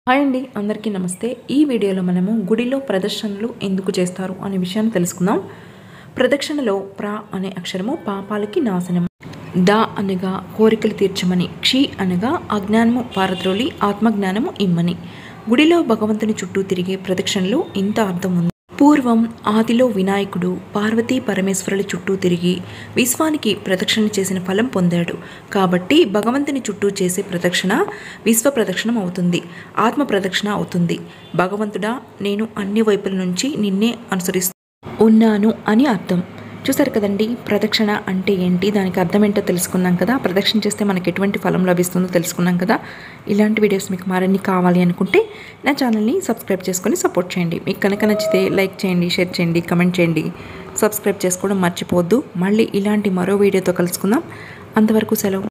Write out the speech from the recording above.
hi అండి అందరికీ నమస్తే ఈ వీడియోలో మనము గుడిలో ప్రదర్శనలు ఎందుకు చేస్తారు అనే విషయాన్ని తెలుసుకుందాం ప్రదక్షిణలో ప్ర అనే అక్షరము పాపాలకి నాశనం ద అనగా కోరికలు తీర్చమని క్షి అనగా అజ్ఞానము పారద్రోలి ఆత్మజ్ఞానము ఇమ్మని గుడిలో భగవంతుని చుట్టూ తిరిగే ప్రదక్షిణలో ఇంత అర్థం ఉంది పూర్వం ఆదిలో వినాయకుడు పార్వతీ పరమేశ్వరుల చుట్టూ తిరిగి విశ్వానికి ప్రదక్షిణ చేసిన ఫలం పొందాడు కాబట్టి భగవంతుని చుట్టూ చేసే ప్రదక్షిణ విశ్వ ప్రదక్షిణం అవుతుంది ఆత్మ ప్రదక్షిణ అవుతుంది భగవంతుడా నేను అన్ని వైపుల నుంచి నిన్నే అనుసరిస్తూ ఉన్నాను అని అర్థం చూసారు కదండి ప్రదక్షిణ అంటే ఏంటి దానికి అర్థం ఏంటో తెలుసుకున్నాం కదా ప్రదక్షిణ చేస్తే మనకి ఎటువంటి ఫలం లభిస్తుందో తెలుసుకున్నాం కదా ఇలాంటి వీడియోస్ మీకు మరిన్ని కావాలి అనుకుంటే నా ఛానల్ని సబ్స్క్రైబ్ చేసుకొని సపోర్ట్ చేయండి మీకు కనుక నచ్చితే లైక్ చేయండి షేర్ చేయండి కమెంట్ చేయండి సబ్స్క్రైబ్ చేసుకోవడం మర్చిపోవద్దు మళ్ళీ ఇలాంటి మరో వీడియోతో కలుసుకుందాం అంతవరకు సెలవు